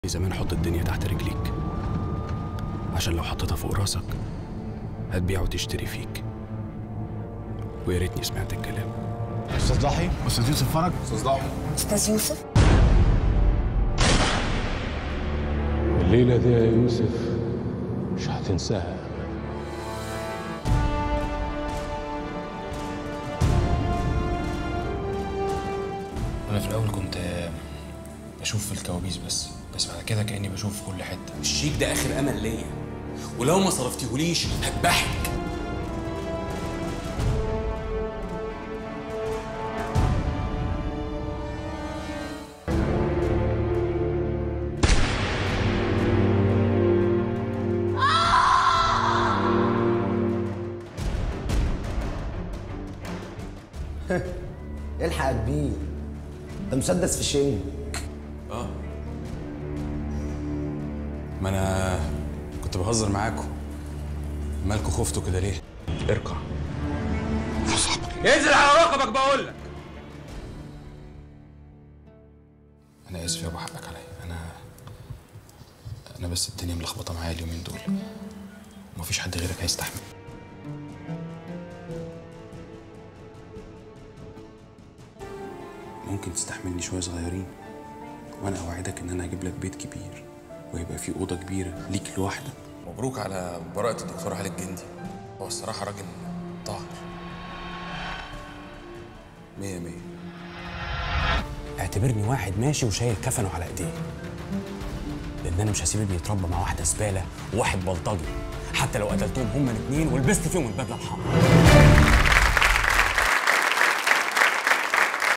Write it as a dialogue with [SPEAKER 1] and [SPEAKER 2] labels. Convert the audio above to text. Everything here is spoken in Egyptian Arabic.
[SPEAKER 1] زمان حط الدنيا تحت رجليك عشان لو حطيتها فوق راسك هتبيع وتشتري فيك ويا ريتني سمعت الكلام
[SPEAKER 2] استاذ ضحي استاذ يوسف فرج
[SPEAKER 3] استاذ ضحي
[SPEAKER 4] استاذ يوسف
[SPEAKER 5] الليلة دي يا يوسف مش هتنساها
[SPEAKER 6] انا في الاول كنت بشوف في الكوابيس بس بس بعد كده كاني بشوف في كل حته
[SPEAKER 7] الشيك ده اخر امل ليا ولو ما صرفتيهوليش هذبحك
[SPEAKER 8] الحق بيه ده مسدس في شنج
[SPEAKER 7] ما انا كنت بهزر معاكم مالكوا خفتوا كده ليه اركع
[SPEAKER 3] انزل على رقبك بقول لك
[SPEAKER 6] انا اسف يا ابو حقك عليا انا انا بس الدنيا ملخبطه معايا اليومين دول ومفيش حد غيرك هيستحمل
[SPEAKER 7] ممكن تستحملني شويه صغيرين وانا اوعدك ان انا هجيب لك بيت كبير ويبقى فيه اوضه كبيره ليك لوحدك
[SPEAKER 6] مبروك على براءه الدكتور علي الجندي هو الصراحه راجل طاهر
[SPEAKER 7] مية مية
[SPEAKER 1] اعتبرني واحد ماشي وشايل كفنه على ايديه لان انا مش هسيب ابني يتربى مع واحده زباله وواحد بلطجي حتى لو قتلتهم هما الاثنين ولبست فيهم البدله الحمراء